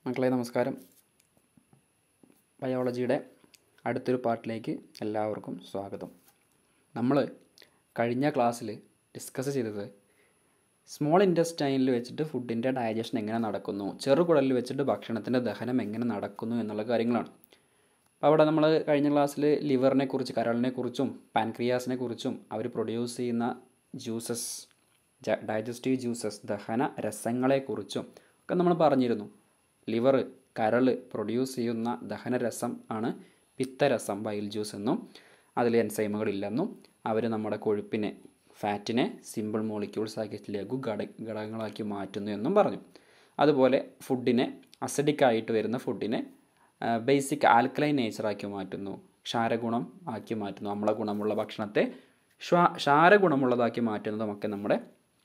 മക്കളെ നമസ്കാരം ബയോളജിയുടെ അടുത്തൊരു പാർട്ടിലേക്ക് എല്ലാവർക്കും സ്വാഗതം നമ്മൾ കഴിഞ്ഞ ക്ലാസ്സിൽ ഡിസ്കസ് ചെയ്തത് സ്മോൾ ഇൻറ്റസ്റ്റൈനിൽ വെച്ചിട്ട് ഫുഡിൻ്റെ ഡൈജഷൻ എങ്ങനെ നടക്കുന്നു ചെറുകുടലിൽ വെച്ചിട്ട് ഭക്ഷണത്തിൻ്റെ ദഹനം എങ്ങനെ നടക്കുന്നു എന്നുള്ള കാര്യങ്ങളാണ് അപ്പോൾ അവിടെ നമ്മൾ കഴിഞ്ഞ ക്ലാസ്സിൽ ലിവറിനെ കുറിച്ച് കരളിനെ കുറിച്ചും പാൻക്രിയാസിനെ കുറിച്ചും അവർ പ്രൊഡ്യൂസ് ചെയ്യുന്ന ജ്യൂസസ് ഡൈജസ്റ്റീവ് ജ്യൂസസ് ദഹന രസങ്ങളെക്കുറിച്ചും ഒക്കെ നമ്മൾ പറഞ്ഞിരുന്നു ലിവർ കരൾ പ്രൊഡ്യൂസ് ചെയ്യുന്ന ദഹനരസം ആണ് പിത്തരസം ബൈൽ ജ്യൂസ് എന്നും അതിൽ എൻസൈമുകളില്ലെന്നും അവർ നമ്മുടെ കൊഴുപ്പിനെ ഫാറ്റിനെ സിമ്പിൾ മോളിക്യൂൾസ് ആക്കി ലഘു ഘട ഘടകങ്ങളാക്കി മാറ്റുന്നു എന്നും പറഞ്ഞു അതുപോലെ ഫുഡിനെ അസിഡിക് ആയിട്ട് വരുന്ന ഫുഡിനെ ബേസിക് ആൽക്കലൈൻ നേച്ചറാക്കി മാറ്റുന്നു ക്ഷാരഗുണം ആക്കി മാറ്റുന്നു അമ്ല ഗുണമുള്ള ഭക്ഷണത്തെ ശ്വാ ക്ഷാരഗുണമുള്ളതാക്കി മാറ്റുന്നതുമൊക്കെ നമ്മുടെ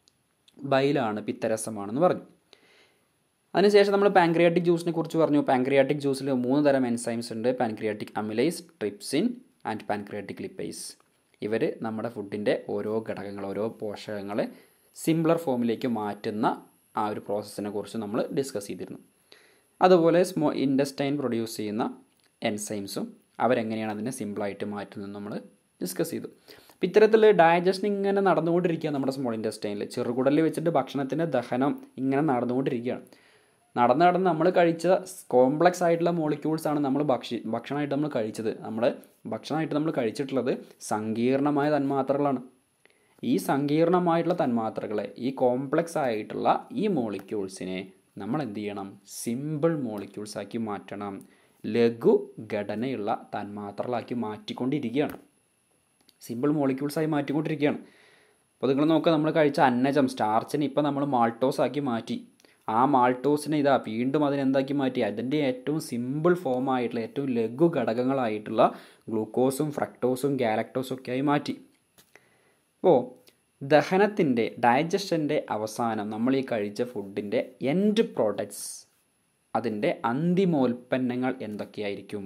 ബൈലാണ് പിത്തരസമാണെന്ന് പറഞ്ഞു അതിനുശേഷം നമ്മൾ പാൻക്രിയാറ്റിക് ജ്യൂസിനെ കുറിച്ച് പറഞ്ഞു പാൻക്രിയാറ്റിക് ജ്യൂസിൽ മൂന്ന് തരം എൻസൈംസ് ഉണ്ട് pancreatic amylase trypsin and pancreatic lipase ഇവർ നമ്മുടെ ഫുഡിൻ്റെ ഓരോ ഘടകങ്ങൾ ഓരോ പോഷകങ്ങളെ സിംപ്ലർ ഫോമിലേക്ക് മാറ്റുന്ന ആ ഒരു പ്രോസസ്സിനെ കുറിച്ച് നമ്മൾ ഡിസ്കസ് ചെയ്തിരുന്നു അതുപോലെ സ്മോ ഇൻഡസ്റ്റൈൻ പ്രൊഡ്യൂസ് ചെയ്യുന്ന എൻസൈംസും അവരെങ്ങനെയാണ് അതിനെ സിമ്പിളായിട്ട് മാറ്റുന്നത് നമ്മൾ ഡിസ്കസ് ചെയ്തു അപ്പം ഇത്തരത്തിൽ ഡൈജഷൻ ഇങ്ങനെ നടന്നുകൊണ്ടിരിക്കുക നമ്മുടെ സ്മോൾ ഇൻഡസ്റ്റൈനിൽ ചെറുകുടലിൽ വെച്ചിട്ട് ഭക്ഷണത്തിൻ്റെ ദഹനം ഇങ്ങനെ നടന്നുകൊണ്ടിരിക്കുകയാണ് നടന്ന് നടന്ന് നമ്മൾ കഴിച്ച കോംപ്ലക്സ് ആയിട്ടുള്ള മോളിക്യൂൾസ് ആണ് നമ്മൾ ഭക്ഷി ഭക്ഷണമായിട്ട് നമ്മൾ കഴിച്ചത് നമ്മൾ ഭക്ഷണമായിട്ട് നമ്മൾ കഴിച്ചിട്ടുള്ളത് സങ്കീർണമായ തന്മാത്രകളാണ് ഈ സങ്കീർണമായിട്ടുള്ള തന്മാത്രകളെ ഈ കോംപ്ലക്സ് ആയിട്ടുള്ള ഈ മോളിക്യൂൾസിനെ നമ്മൾ എന്ത് ചെയ്യണം സിമ്പിൾ മോളിക്യൂൾസ് ആക്കി മാറ്റണം ലഘു ഘടനയുള്ള തന്മാത്രകളാക്കി മാറ്റിക്കൊണ്ടിരിക്കുകയാണ് സിമ്പിൾ മോളിക്യൂൾസായി മാറ്റിക്കൊണ്ടിരിക്കുകയാണ് അപ്പോൾ നിങ്ങൾ നോക്കുക നമ്മൾ കഴിച്ച അന്നജം സ്റ്റാർച്ചിനെ ഇപ്പോൾ നമ്മൾ മാൾട്ടോസ് ആക്കി മാറ്റി ആ മാൾട്ടോസിനെ ഇതാ വീണ്ടും അതിനെന്താക്കി മാറ്റി അതിൻ്റെ ഏറ്റവും സിമ്പിൾ ഫോം ആയിട്ടുള്ള ഏറ്റവും ലഘു ഘടകങ്ങളായിട്ടുള്ള ഗ്ലൂക്കോസും ഫ്രക്ടോസും ഗാലക്ടോസും ഒക്കെ ആയി മാറ്റി അപ്പോൾ ദഹനത്തിൻ്റെ ഡൈജഷൻ്റെ അവസാനം നമ്മൾ ഈ കഴിച്ച ഫുഡിൻ്റെ എൻഡ് പ്രോഡക്ട്സ് അതിൻ്റെ അന്തിമോൽപ്പന്നങ്ങൾ എന്തൊക്കെയായിരിക്കും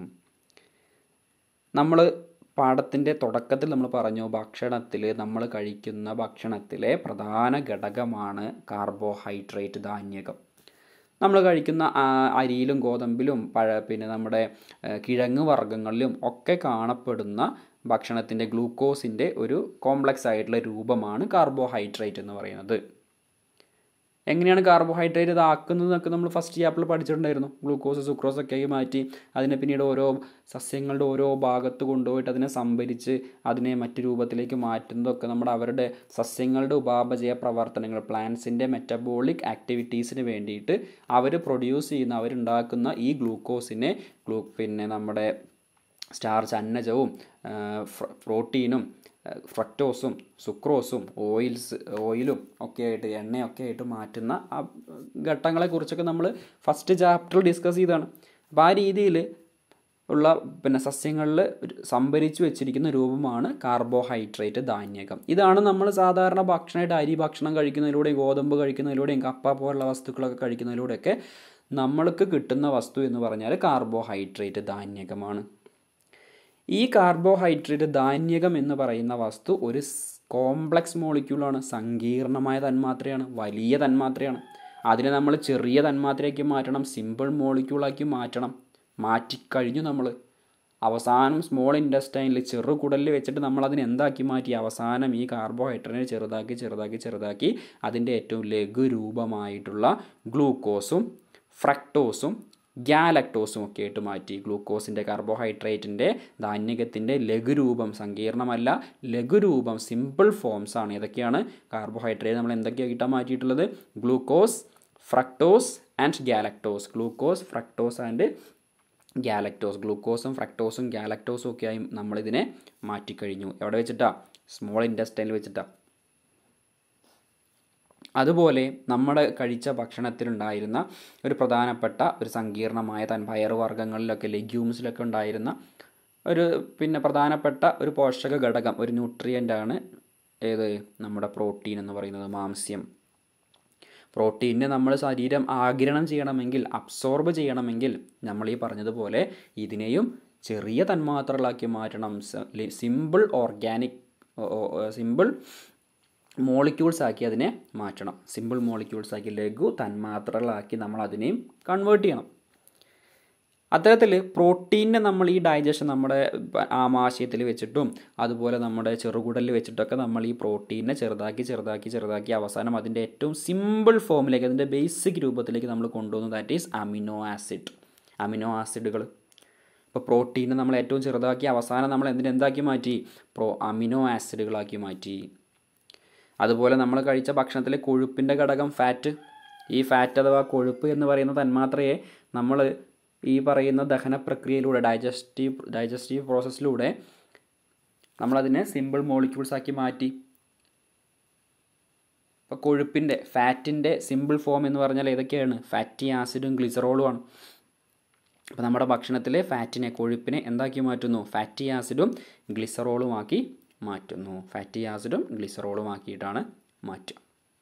നമ്മൾ പാഠത്തിൻ്റെ തുടക്കത്തിൽ നമ്മൾ പറഞ്ഞു ഭക്ഷണത്തിൽ നമ്മൾ കഴിക്കുന്ന ഭക്ഷണത്തിലെ പ്രധാന ഘടകമാണ് കാർബോഹൈഡ്രേറ്റ് ധാന്യകം നമ്മൾ കഴിക്കുന്ന അരിയിലും ഗോതമ്പിലും പഴ പിന്നെ നമ്മുടെ കിഴങ്ങ് വർഗ്ഗങ്ങളിലും ഒക്കെ കാണപ്പെടുന്ന ഭക്ഷണത്തിൻ്റെ ഗ്ലൂക്കോസിൻ്റെ ഒരു കോംപ്ലക്സ് ആയിട്ടുള്ള രൂപമാണ് കാർബോഹൈഡ്രേറ്റ് എന്ന് പറയുന്നത് എങ്ങനെയാണ് കാർബോഹൈഡ്രേറ്റ് ഇതാക്കുന്നത് എന്നൊക്കെ നമ്മൾ ഫസ്റ്റ് ചാപ്റ്ററിൽ പഠിച്ചിട്ടുണ്ടായിരുന്നു ഗ്ലൂക്കോസ് സുക്രോസ് ഒക്കെ ആയി മാറ്റി അതിനെ പിന്നീട് ഓരോ സസ്യങ്ങളുടെ ഓരോ ഭാഗത്ത് കൊണ്ടുപോയിട്ട് അതിനെ സംഭരിച്ച് അതിനെ മറ്റു രൂപത്തിലേക്ക് മാറ്റുന്നതൊക്കെ നമ്മുടെ അവരുടെ സസ്യങ്ങളുടെ ഉപാപചയ പ്രവർത്തനങ്ങൾ പ്ലാന്റ്സിൻ്റെ മെറ്റബോളിക് ആക്ടിവിറ്റീസിന് വേണ്ടിയിട്ട് അവർ പ്രൊഡ്യൂസ് ചെയ്യുന്ന അവരുണ്ടാക്കുന്ന ഈ ഗ്ലൂക്കോസിനെ ഗ്ലൂ പിന്നെ നമ്മുടെ സ്റ്റാർച്ച് അന്നജവും പ്രോട്ടീനും ഫ്രക്ടോസും സുക്രോസും ഓയിൽസ് ഓയിലും ഒക്കെ ആയിട്ട് എണ്ണയൊക്കെ ആയിട്ട് മാറ്റുന്ന ആ ഘട്ടങ്ങളെക്കുറിച്ചൊക്കെ നമ്മൾ ഫസ്റ്റ് ചാപ്റ്ററിൽ ഡിസ്കസ് ചെയ്തതാണ് അപ്പോൾ ആ രീതിയിൽ ഉള്ള പിന്നെ സസ്യങ്ങളിൽ സംഭരിച്ചു വെച്ചിരിക്കുന്ന രൂപമാണ് കാർബോഹൈഡ്രേറ്റ് ധാന്യകം ഇതാണ് നമ്മൾ സാധാരണ ഭക്ഷണമായിട്ട് അരി ഭക്ഷണം കഴിക്കുന്നതിലൂടെയും ഗോതമ്പ് കഴിക്കുന്നതിലൂടെയും കപ്പ പോലുള്ള വസ്തുക്കളൊക്കെ കഴിക്കുന്നതിലൂടെയൊക്കെ നമ്മൾക്ക് കിട്ടുന്ന വസ്തു എന്ന് പറഞ്ഞാൽ കാർബോഹൈഡ്രേറ്റ് ധാന്യകമാണ് ഈ കാർബോഹൈഡ്രേറ്റ് ധാന്യകം എന്ന് പറയുന്ന വസ്തു ഒരു കോംപ്ലക്സ് മോളിക്യൂളാണ് സങ്കീർണമായ തന്മാത്രയാണ് വലിയ തന്മാത്രയാണ് അതിനെ നമ്മൾ ചെറിയ തന്മാത്രയാക്കി മാറ്റണം സിമ്പിൾ മോളിക്യൂളാക്കി മാറ്റണം മാറ്റിക്കഴിഞ്ഞു നമ്മൾ അവസാനം സ്മോൾ ഇൻഡസ്റ്റൈനിൽ ചെറുകുടലിൽ വെച്ചിട്ട് നമ്മൾ അതിനെ എന്താക്കി മാറ്റി അവസാനം ഈ കാർബോഹൈഡ്രേറ്റിനെ ചെറുതാക്കി ചെറുതാക്കി ചെറുതാക്കി അതിൻ്റെ ഏറ്റവും ലഘുരൂപമായിട്ടുള്ള ഗ്ലൂക്കോസും ഫ്രക്ടോസും ഗ്യാലക്ടോസും ഒക്കെ ആയിട്ട് മാറ്റി ഗ്ലൂക്കോസിൻ്റെ കാർബോഹൈഡ്രേറ്റിൻ്റെ ധാന്യകത്തിൻ്റെ ലഘുരൂപം സങ്കീർണമല്ല ലഘുരൂപം സിമ്പിൾ ഫോംസ് ആണ് ഇതൊക്കെയാണ് കാർബോഹൈഡ്രേറ്റ് നമ്മൾ എന്തൊക്കെയായിട്ടാണ് മാറ്റിയിട്ടുള്ളത് glucose fructose and galactose glucose fructose and galactose ഗ്ലൂക്കോസും ഫ്രക്ടോസും ഗ്യാലക്ടോസും ഒക്കെ ആയി നമ്മളിതിനെ മാറ്റിക്കഴിഞ്ഞു എവിടെ വെച്ചിട്ടാ സ്മോൾ ഇൻഡസ്റ്റൈനിൽ വെച്ചിട്ടാ അതുപോലെ നമ്മുടെ കഴിച്ച ഭക്ഷണത്തിലുണ്ടായിരുന്ന ഒരു പ്രധാനപ്പെട്ട ഒരു സങ്കീർണമായ തൻ പയറുവർഗ്ഗങ്ങളിലൊക്കെ ലെഗ്യൂംസിലൊക്കെ ഉണ്ടായിരുന്ന ഒരു പിന്നെ പ്രധാനപ്പെട്ട ഒരു പോഷക ഘടകം ഒരു ന്യൂട്രിയൻ്റാണ് ഏത് നമ്മുടെ പ്രോട്ടീൻ എന്ന് പറയുന്നത് മാംസ്യം പ്രോട്ടീനെ നമ്മൾ ശരീരം ആഗിരണം ചെയ്യണമെങ്കിൽ അബ്സോർബ് ചെയ്യണമെങ്കിൽ നമ്മൾ ഈ പറഞ്ഞതുപോലെ ഇതിനെയും ചെറിയ തന്മാത്രകളാക്കി മാറ്റണം സിമ്പിൾ ഓർഗാനിക് സിമ്പിൾ മോളിക്യൂൾസ് ആക്കി അതിനെ മാറ്റണം സിമ്പിൾ മോളിക്യൂൾസ് ആക്കി ലഘു തന്മാത്രകളാക്കി നമ്മൾ അതിനെയും കൺവേർട്ട് ചെയ്യണം അത്തരത്തിൽ പ്രോട്ടീനെ നമ്മൾ ഈ ഡൈജഷൻ നമ്മുടെ ആമാശയത്തിൽ വെച്ചിട്ടും അതുപോലെ നമ്മുടെ ചെറുകുടലിൽ വെച്ചിട്ടൊക്കെ നമ്മൾ ഈ പ്രോട്ടീനെ ചെറുതാക്കി ചെറുതാക്കി ചെറുതാക്കി അവസാനം അതിൻ്റെ ഏറ്റവും സിമ്പിൾ ഫോമിലേക്ക് അതിൻ്റെ ബേസിക് രൂപത്തിലേക്ക് നമ്മൾ കൊണ്ടുവന്നു that is amino acid amino ആസിഡുകൾ ഇപ്പോൾ പ്രോട്ടീനെ നമ്മൾ ഏറ്റവും ചെറുതാക്കി അവസാനം നമ്മൾ എന്തിനെ എന്താക്കി മാറ്റി പ്രോ അമിനോ ആസിഡുകളാക്കി മാറ്റി അതുപോലെ നമ്മൾ കഴിച്ച ഭക്ഷണത്തിലെ കൊഴുപ്പിൻ്റെ ഘടകം ഫാറ്റ് ഈ ഫാറ്റ് അഥവാ കൊഴുപ്പ് എന്ന് പറയുന്ന തന്മാത്രയെ നമ്മൾ ഈ പറയുന്ന ദഹന പ്രക്രിയയിലൂടെ ഡൈജസ്റ്റീവ് ഡൈജസ്റ്റീവ് പ്രോസസ്സിലൂടെ നമ്മളതിനെ സിമ്പിൾ മോളിക്യൂൾസ് ആക്കി മാറ്റി ഇപ്പോൾ കൊഴുപ്പിൻ്റെ ഫാറ്റിൻ്റെ സിമ്പിൾ ഫോം എന്ന് പറഞ്ഞാൽ ഏതൊക്കെയാണ് ഫാറ്റി ആസിഡും ഗ്ലിസറോളുമാണ് അപ്പോൾ നമ്മുടെ ഭക്ഷണത്തിലെ ഫാറ്റിനെ കൊഴുപ്പിനെ എന്താക്കി മാറ്റുന്നു ഫാറ്റി ആസിഡും ഗ്ലിസറോളുമാക്കി മാറ്റുന്നു ഫാറ്റി ആസിഡും ഗ്ലിസറോളും ആക്കിയിട്ടാണ് മാറ്റുക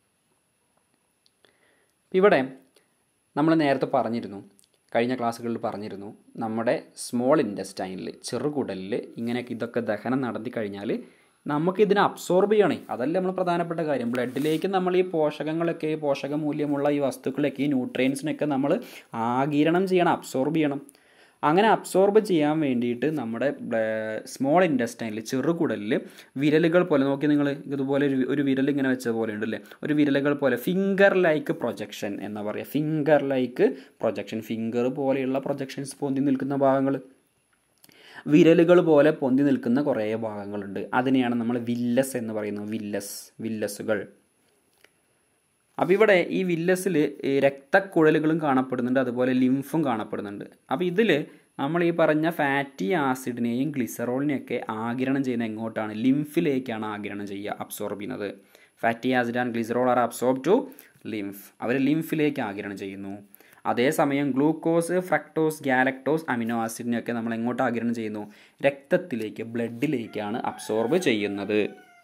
ഇവിടെ നമ്മൾ നേരത്തെ പറഞ്ഞിരുന്നു കഴിഞ്ഞ ക്ലാസ്സുകളിൽ പറഞ്ഞിരുന്നു നമ്മുടെ സ്മോൾ ഇൻഡസ്റ്റൈനിൽ ചെറുകുടലിൽ ഇങ്ങനെയൊക്കെ ഇതൊക്കെ ദഹനം നടത്തി കഴിഞ്ഞാൽ നമുക്കിതിനെ അബ്സോർബ് ചെയ്യണേ അതല്ല നമ്മൾ പ്രധാനപ്പെട്ട കാര്യം ബ്ലഡിലേക്ക് നമ്മൾ ഈ പോഷകങ്ങളൊക്കെ ഈ പോഷക മൂല്യമുള്ള ഈ വസ്തുക്കളൊക്കെ ഈ ന്യൂട്രിയൻസിനൊക്കെ നമ്മൾ ആഗിരണം ചെയ്യണം അബ്സോർബ് ചെയ്യണം അങ്ങനെ അബ്സോർബ് ചെയ്യാൻ വേണ്ടിയിട്ട് നമ്മുടെ സ്മോൾ ഇൻഡസ്റ്റൈനിൽ ചെറുകുടലിൽ വിരലുകൾ പോലെ നോക്കി നിങ്ങൾ ഇതുപോലെ ഒരു ഒരു വിരൽ ഇങ്ങനെ വെച്ച പോലെ ഉണ്ടല്ലേ ഒരു വിരലുകൾ പോലെ ഫിംഗർ ലൈക്ക് പ്രൊജക്ഷൻ എന്നാ പറയുക ഫിംഗർ ലൈക്ക് പ്രൊജക്ഷൻ ഫിംഗർ പോലെയുള്ള പ്രൊജക്ഷൻസ് പൊന്തി നിൽക്കുന്ന ഭാഗങ്ങൾ വിരലുകൾ പോലെ പൊന്തി നിൽക്കുന്ന കുറേ ഭാഗങ്ങളുണ്ട് അതിനെയാണ് നമ്മൾ വില്ലസ് എന്ന് പറയുന്നത് വില്ലസ് വില്ലസുകൾ അപ്പോൾ ഇവിടെ ഈ വില്ലസിൽ രക്തക്കുഴലുകളും കാണപ്പെടുന്നുണ്ട് അതുപോലെ ലിംഫും കാണപ്പെടുന്നുണ്ട് അപ്പോൾ ഇതിൽ നമ്മൾ ഈ പറഞ്ഞ ഫാറ്റി ആസിഡിനെയും ഗ്ലിസറോളിനെയൊക്കെ ആഗിരണം ചെയ്യുന്ന എങ്ങോട്ടാണ് ലിംഫിലേക്കാണ് ആഗിരണം ചെയ്യുക അബ്സോർബ് ചെയ്യുന്നത് fatty acid and glycerol are absorb to lymph അവർ ലിംഫിലേക്ക് ആഗിരണം ചെയ്യുന്നു അതേസമയം ഗ്ലൂക്കോസ് ഫ്രക്ടോസ് ഗാലക്ടോസ് അമിനോ ആസിഡിനെയൊക്കെ നമ്മൾ എങ്ങോട്ട് ആഗിരണം ചെയ്യുന്നു രക്തത്തിലേക്ക് ബ്ലഡിലേക്കാണ് അബ്സോർബ് ചെയ്യുന്നത്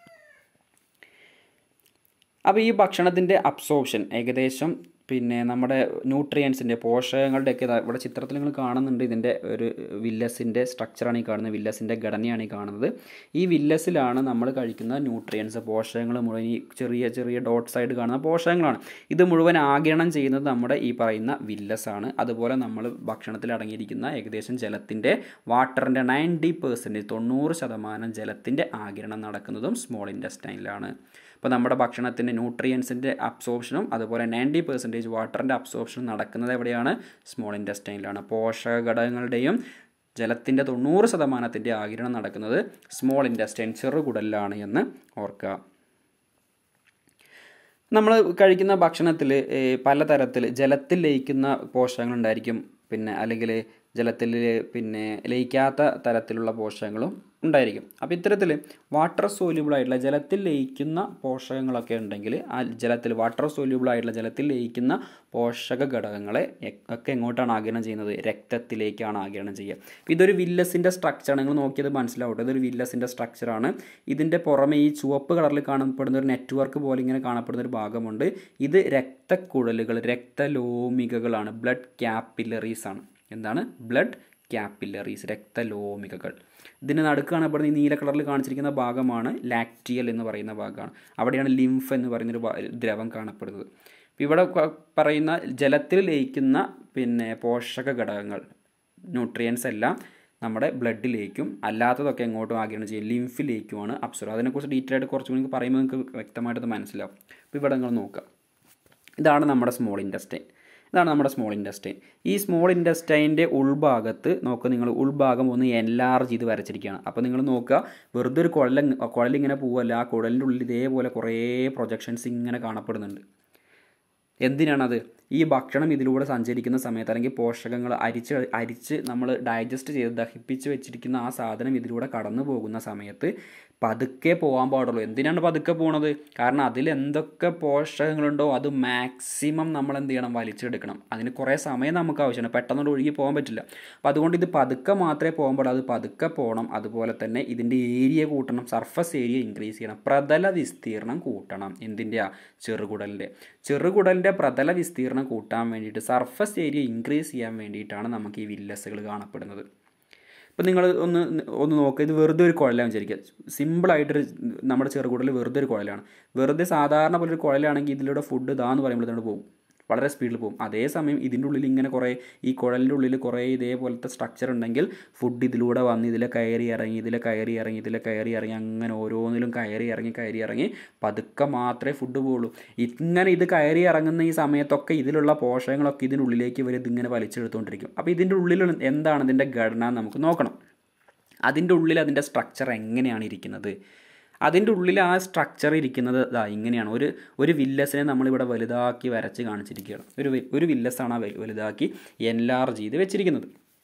അപ്പോൾ ഈ ഭക്ഷണത്തിൻ്റെ അബ്സോർപ്ഷൻ ഏകദേശം പിന്നെ നമ്മുടെ ന്യൂട്രിയൻസിൻ്റെ പോഷകങ്ങളുടെയൊക്കെ ഇവിടെ ചിത്രത്തിൽ നിങ്ങൾ കാണുന്നുണ്ട് ഇതിൻ്റെ ഒരു വില്ലസിൻ്റെ സ്ട്രക്ചറാണ് ഈ കാണുന്നത് വില്ലസിൻ്റെ ഘടനയാണ് ഈ കാണുന്നത് ഈ വില്ലസിലാണ് നമ്മൾ കഴിക്കുന്ന ന്യൂട്രിയൻസ് പോഷകങ്ങൾ മുഴുവൻ ഈ ചെറിയ ചെറിയ ഡോട്ട്സ് ആയിട്ട് കാണുന്ന പോഷകങ്ങളാണ് ഇത് മുഴുവൻ ആഗിരണം ചെയ്യുന്നത് നമ്മുടെ ഈ പറയുന്ന വില്ലസാണ് അതുപോലെ നമ്മൾ ഭക്ഷണത്തിൽ അടങ്ങിയിരിക്കുന്ന ഏകദേശം ജലത്തിൻ്റെ വാട്ടറിൻ്റെ നയൻറ്റി പെർസെൻറ്റേജ് തൊണ്ണൂറ് ശതമാനം ജലത്തിൻ്റെ ആഗിരണം നടക്കുന്നതും സ്മോൾ ഇൻഡസ്റ്റൈനിലാണ് അപ്പോൾ നമ്മുടെ ഭക്ഷണത്തിൻ്റെ ന്യൂട്രിയൻസിൻ്റെ അബ്സോർപ്ഷനും അതുപോലെ നയൻറ്റി പെർസെൻറ്റേജ് വാട്ടറിൻ്റെ അബ്സോർപ്ഷനും നടക്കുന്നത് എവിടെയാണ് സ്മോൾ ഇൻഡസ്റ്റൈനിലാണ് പോഷക ഘടകങ്ങളുടെയും ജലത്തിൻ്റെ തൊണ്ണൂറ് ശതമാനത്തിൻ്റെ ആകിരണം നടക്കുന്നത് സ്മോൾ ഇൻഡസ്റ്റൈൻ ചെറുകുടലിലാണ് എന്ന് ഓർക്കുക നമ്മൾ കഴിക്കുന്ന ഭക്ഷണത്തിൽ പലതരത്തിൽ ജലത്തിൽ ലയിക്കുന്ന പോഷകങ്ങളുണ്ടായിരിക്കും പിന്നെ അല്ലെങ്കിൽ ജലത്തിൽ പിന്നെ ലയിക്കാത്ത തരത്തിലുള്ള പോഷകങ്ങളും ഉണ്ടായിരിക്കും അപ്പോൾ ഇത്തരത്തിൽ വാട്ടർ സോല്യൂബിൾ ആയിട്ടുള്ള ജലത്തിൽ ലയിക്കുന്ന പോഷകങ്ങളൊക്കെ ഉണ്ടെങ്കിൽ ആ ജലത്തിൽ വാട്ടർ സോല്യൂബിൾ ആയിട്ടുള്ള ജലത്തിൽ ലയിക്കുന്ന പോഷക ഘടകങ്ങളെ ഒക്കെ എങ്ങോട്ടാണ് ആഗിരണം ചെയ്യുന്നത് രക്തത്തിലേക്കാണ് ആഗിരണം ചെയ്യുക ഇതൊരു വില്ലസിൻ്റെ സ്ട്രക്ചർ നിങ്ങൾ നോക്കിയത് മനസ്സിലാവട്ടെ ഇതൊരു വില്ലസിൻ്റെ സ്ട്രക്ചറാണ് ഇതിൻ്റെ പുറമെ ഈ ചുവപ്പ് കളറിൽ കാണപ്പെടുന്ന ഒരു നെറ്റ്വർക്ക് പോലെ ഇങ്ങനെ കാണപ്പെടുന്ന ഒരു ഭാഗമുണ്ട് ഇത് രക്തക്കുഴലുകൾ രക്തലോമികകളാണ് ബ്ലഡ് ക്യാപ്പിലറീസ് ആണ് എന്താണ് ബ്ലഡ് ക്യാപ്പിലറീസ് രക്തലോമികകൾ ഇതിന് നടുക്ക് കാണപ്പെടുന്ന ഈ നീല കളറിൽ കാണിച്ചിരിക്കുന്ന ഭാഗമാണ് ലാക്റ്റിയൽ എന്ന് പറയുന്ന ഭാഗമാണ് അവിടെയാണ് ലിംഫ് എന്ന് പറയുന്നൊരു ദ്രവം കാണപ്പെടുന്നത് ഇവിടെ പറയുന്ന ജലത്തിൽ ലയിക്കുന്ന പിന്നെ പോഷക ഘടകങ്ങൾ ന്യൂട്രിയൻസ് എല്ലാം നമ്മുടെ ബ്ലഡിലേക്കും അല്ലാത്തതൊക്കെ എങ്ങോട്ടും ആഗിരണം ചെയ്യും ലിംഫിലേക്കുമാണ് അബ്സോർവ് അതിനെക്കുറിച്ച് ഡീറ്റെയിൽ ആയിട്ട് കുറച്ചും കൂടി പറയുമ്പോൾ നിങ്ങൾക്ക് വ്യക്തമായിട്ട് മനസ്സിലാവും അപ്പോൾ ഇവിടെ നിങ്ങൾ നോക്കുക ഇതാണ് നമ്മുടെ സ്മോൾ ഇൻഡസ്റ്റൈൻ ഇതാണ് നമ്മുടെ സ്മോൾ ഇൻഡസ്റ്റൈൻ ഈ സ്മോൾ ഇൻഡസ്റ്റൈൻ്റെ ഉൾഭാഗത്ത് നോക്കുക നിങ്ങൾ ഉൾഭാഗം ഒന്ന് എൻലാർജ് ചെയ്ത് വരച്ചിരിക്കുകയാണ് അപ്പോൾ നിങ്ങൾ നോക്കുക വെറുതെ ഒരു കുഴൽ കുഴലിങ്ങനെ പോവല്ല ആ കുഴലിൻ്റെ ഉള്ളിൽ ഇതേപോലെ കുറേ പ്രൊജക്ഷൻസ് ഇങ്ങനെ കാണപ്പെടുന്നുണ്ട് എന്തിനാണത് ഈ ഭക്ഷണം ഇതിലൂടെ സഞ്ചരിക്കുന്ന സമയത്ത് അല്ലെങ്കിൽ പോഷകങ്ങൾ അരിച്ച് അരിച്ച് നമ്മൾ ഡൈജസ്റ്റ് ചെയ്ത് ദഹിപ്പിച്ച് വെച്ചിരിക്കുന്ന ആ സാധനം ഇതിലൂടെ കടന്നു പോകുന്ന സമയത്ത് പതുക്കെ പോകാൻ പാടുള്ളൂ എന്തിനാണ് പതുക്കെ പോണത് കാരണം അതിൽ എന്തൊക്കെ പോഷകങ്ങളുണ്ടോ അത് മാക്സിമം നമ്മൾ എന്ത് ചെയ്യണം വലിച്ചെടുക്കണം അതിന് കുറേ സമയം നമുക്ക് ആവശ്യമാണ് പെട്ടെന്ന് ഒഴുകി പോകാൻ പറ്റില്ല അപ്പോൾ അതുകൊണ്ട് ഇത് പതുക്കെ മാത്രമേ പോകാൻ പാടുള്ളൂ അത് പതുക്കെ പോകണം അതുപോലെ തന്നെ ഇതിൻ്റെ ഏരിയ കൂട്ടണം സർഫസ് ഏരിയ ഇൻക്രീസ് ചെയ്യണം പ്രതല വിസ്തീർണം കൂട്ടണം എന്തിൻ്റെ ചെറുകുടലിൻ്റെ ചെറുകുടലിൻ്റെ പ്രതല വിസ്തീർണം കൂട്ടാൻ വേണ്ടിയിട്ട് സർഫസ് ഏരിയ ഇൻക്രീസ് ചെയ്യാൻ വേണ്ടിയിട്ടാണ് നമുക്ക് ഈ വില്ലസുകൾ കാണപ്പെടുന്നത് ഇപ്പം നിങ്ങൾ ഒന്ന് ഒന്ന് നോക്കുക ഇത് വെറുതെ ഒരു കുഴലാണ് വിചാരിക്കുക സിമ്പിളായിട്ടൊരു നമ്മുടെ ചെറുകുടലിൽ വെറുതെ ഒരു കുഴലാണ് വെറുതെ സാധാരണ പോലെ ഒരു കുഴലാണെങ്കിൽ ഇതിലൂടെ ഫുഡ് ഇതാന്ന് പറയുമ്പോൾ ഇതോട് പോകും വളരെ സ്പീഡിൽ പോകും അതേസമയം ഇതിൻ്റെ ഉള്ളിൽ ഇങ്ങനെ കുറേ ഈ കുഴലിൻ്റെ ഉള്ളിൽ കുറേ ഇതേപോലത്തെ സ്ട്രക്ചർ ഉണ്ടെങ്കിൽ ഫുഡ് ഇതിലൂടെ വന്ന് ഇതിലെ കയറി ഇറങ്ങി ഇതിലെ കയറി ഇറങ്ങി ഇതിലെ കയറി ഇറങ്ങി അങ്ങനെ ഓരോന്നിലും കയറി ഇറങ്ങി കയറി ഇറങ്ങി പതുക്കെ മാത്രമേ ഫുഡ് പോകുള്ളൂ ഇങ്ങനെ ഇത് കയറി ഇറങ്ങുന്ന ഈ സമയത്തൊക്കെ ഇതിലുള്ള പോഷകങ്ങളൊക്കെ ഇതിൻ്റെ ഉള്ളിലേക്ക് വരും ഇതിങ്ങനെ വലിച്ചെടുത്തുകൊണ്ടിരിക്കും അപ്പോൾ ഇതിൻ്റെ ഉള്ളിൽ എന്താണ് ഇതിൻ്റെ ഘടന എന്ന് നമുക്ക് നോക്കണം അതിൻ്റെ ഉള്ളിൽ അതിൻ്റെ സ്ട്രക്ചർ എങ്ങനെയാണ് ഇരിക്കുന്നത് അതിൻ്റെ ഉള്ളിൽ ആ സ്ട്രക്ചർ ഇരിക്കുന്നത് ഇതാ ഇങ്ങനെയാണ് ഒരു ഒരു വില്ലസിനെ നമ്മളിവിടെ വലുതാക്കി വരച്ച് കാണിച്ചിരിക്കുകയാണ് ഒരു വി- ഒരു വില്ലസാണ് ആ വലു- വലുതാക്കി എൻലാർജ് ചെയ്ത് വെച്ചിരിക്കുന്നത്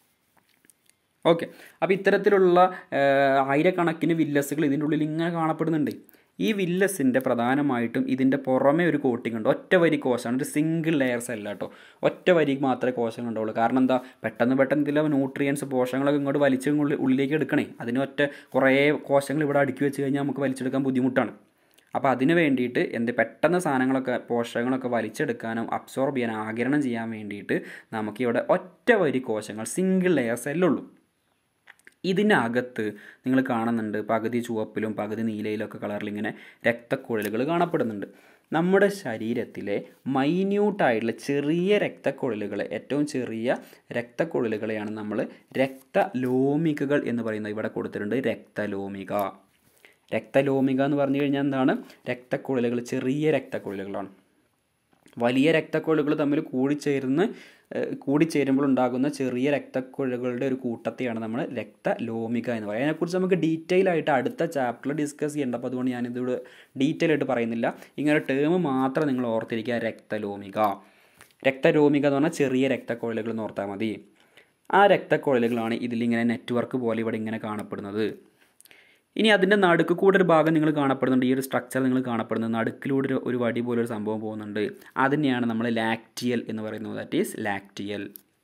ഓക്കെ അപ്പോൾ ഇത്തരത്തിലുള്ള ആ, ആയിരക്കണക്കിന് വില്ലസുകൾ ഇതിൻ്റെ ഉള്ളിൽ ഇങ്ങനെ കാണപ്പെടുന്നുണ്ട് ഈ വില്ലസിൻ്റെ പ്രധാനമായിട്ടും ഇതിൻ്റെ പുറമെ ഒരു കോട്ടിംഗ് ഉണ്ട് ഒറ്റ വരി കോശമാണ് ഒരു സിംഗിൾ ലെയർസ് അല്ല കേട്ടോ ഒറ്റ വരി മാത്രമേ കോശങ്ങൾ ഉണ്ടാവുള്ളൂ കാരണം എന്താ പെട്ടെന്ന് പെട്ടെന്ന് ഇതിലെ ന്യൂട്രിയൻസ് പോഷകങ്ങളൊക്കെ ഇങ്ങോട്ട് വലിച്ച് ഉള്ളിൽ- ഉള്ളിലേക്ക് എടുക്കണേ അതിന് ഒറ്റ കുറേ കോശങ്ങൾ ഇവിടെ അടുക്കി വെച്ച് കഴിഞ്ഞാൽ നമുക്ക് വലിച്ചെടുക്കാൻ ബുദ്ധിമുട്ടാണ് അപ്പോൾ അതിന് വേണ്ടിയിട്ട് എന്ത് പെട്ടെന്ന് സാധനങ്ങളൊക്കെ പോഷകങ്ങളൊക്കെ വലിച്ചെടുക്കാനും അബ്സോർബ് ചെയ്യാനും ആഗിരണം ചെയ്യാൻ വേണ്ടിയിട്ട് നമുക്കിവിടെ ഒറ്റ വരി കോശങ്ങൾ സിംഗിൾ ലെയർ സെല്ലുള്ളൂ ഇതിനകത്ത് നിങ്ങൾ കാണുന്നുണ്ട് പകുതി ചുവപ്പിലും പകുതി നീലയിലൊക്കെ കളറിൽ ഇങ്ങനെ രക്തക്കുഴലുകൾ കാണപ്പെടുന്നുണ്ട് നമ്മുടെ ശരീരത്തിലെ മൈന്യൂട്ടായിട്ടുള്ള ചെറിയ രക്തക്കുഴലുകളെ ഏറ്റവും ചെറിയ രക്തക്കുഴലുകളെയാണ് നമ്മൾ രക്തലോമികകൾ എന്ന് പറയുന്നത് ഇവിടെ കൊടുത്തിട്ടുണ്ട് രക്തലോമിക രക്തലോമിക എന്ന് പറഞ്ഞു കഴിഞ്ഞാൽ എന്താണ് രക്തക്കുഴലുകൾ ചെറിയ രക്തക്കുഴലുകളാണ് വലിയ രക്തക്കുഴലുകൾ തമ്മിൽ കൂടിച്ചേർന്ന് ഏഹ്, കൂടിച്ചേരുമ്പോൾ ഉണ്ടാകുന്ന ചെറിയ രക്തക്കുഴലുകളുടെ ഒരു കൂട്ടത്തെയാണ് നമ്മൾ രക്തലോമിക എന്ന് പറയുന്നത് അതിനെക്കുറിച്ച് നമുക്ക് ഡീറ്റെയിൽ ആയിട്ട് അടുത്ത ചാപ്റ്ററിൽ ഡിസ്കസ് ചെയ്യേണ്ട അപ്പോൾ അതുകൊണ്ട് ഞാനിതിവിടെ ഡീറ്റെയിൽ ആയിട്ട് പറയുന്നില്ല ഇങ്ങനെ ടേം മാത്രം നിങ്ങൾ ഓർത്തിരിക്കുക രക്തലോമിക രക്തലോമിക എന്ന് പറഞ്ഞാൽ ചെറിയ രക്തക്കുഴലുകൾ എന്ന് ഓർത്താൽ മതി ആ രക്തക്കുഴലുകളാണ് ഇതിലിങ്ങനെ നെറ്റ്വർക്ക് പോലെ ഇവിടെ ഇങ്ങനെ കാണപ്പെടുന്നത് ഇനി അതിൻ്റെ നടുക്ക് കൂടെ ഒരു ഭാഗം നിങ്ങൾ കാണപ്പെടുന്നുണ്ട് ഈ ഒരു സ്ട്രക്ചർ നിങ്ങൾ കാണപ്പെടുന്നത് നടുക്കിലൂടെ ഒരു ഒരു വടി പോലെ ഒരു സംഭവം പോകുന്നുണ്ട് അതിനെയാണ് നമ്മൾ ലാക്റ്റിയൽ എന്ന് പറയുന്നത് ദാറ്റ് ഈസ് ലാക്റ്റിയൽ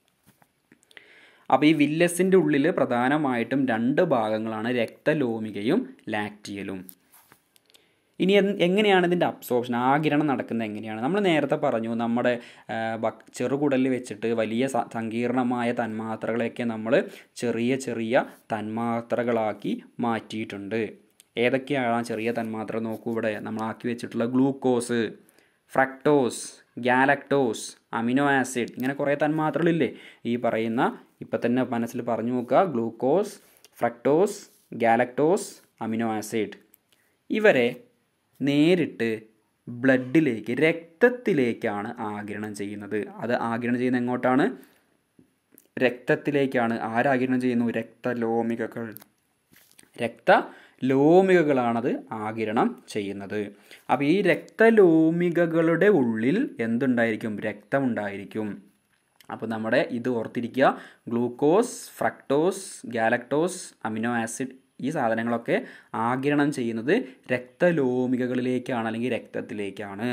അപ്പോൾ ഈ വില്ലസിൻ്റെ ഉള്ളിൽ പ്രധാനമായിട്ടും രണ്ട് ഭാഗങ്ങളാണ് രക്തലോമികയും ലാക്റ്റിയലും ഇനി എന്ത് എങ്ങനെയാണ് ഇതിൻ്റെ അബ്സോർപ്ഷൻ ആകിരണം നടക്കുന്നത് എങ്ങനെയാണ് നമ്മൾ നേരത്തെ പറഞ്ഞു നമ്മുടെ ആ, ഭക്- ചെറുകുടലിൽ വെച്ചിട്ട് വലിയ സ- സങ്കീർണമായ തന്മാത്രകളെയൊക്കെ നമ്മൾ ചെറിയ ചെറിയ തന്മാത്രകളാക്കി മാറ്റിയിട്ടുണ്ട് ഏതൊക്കെയാണ് ആ ചെറിയ തന്മാത്ര നോക്കൂ ഇവിടെ നമ്മൾ ആക്കി വെച്ചിട്ടുള്ള glucose fructose galactose amino acid ഇങ്ങനെ കുറേ തന്മാത്രകളില്ലേ ഈ പറയുന്ന ഇപ്പം തന്നെ മനസ്സിൽ പറഞ്ഞു നോക്കുക glucose fructose galactose amino acid ഇവരെ നേരിട്ട് ബ്ലഡിലേക്ക് രക്തത്തിലേക്കാണ് ആഗിരണം ചെയ്യുന്നത് അത് ആഗിരണം ചെയ്യുന്നത് എങ്ങോട്ടാണ് രക്തത്തിലേക്കാണ് ആരാഗിരണം ചെയ്യുന്നു രക്തലോമികകൾ രക്തലോമികകളാണത് ആഗിരണം ചെയ്യുന്നത് അപ്പോൾ ഈ രക്തലോമികകളുടെ ഉള്ളിൽ എന്തുണ്ടായിരിക്കും രക്തമുണ്ടായിരിക്കും അപ്പോൾ നമ്മുടെ ഇത് ഓർത്തിരിക്കുക glucose fructose galactose amino acid ഈ സാധനങ്ങളൊക്കെ ആഗിരണം ചെയ്യുന്നത് രക്തലോമികകളിലേക്കാണ് അല്ലെങ്കിൽ രക്തത്തിലേക്കാണ്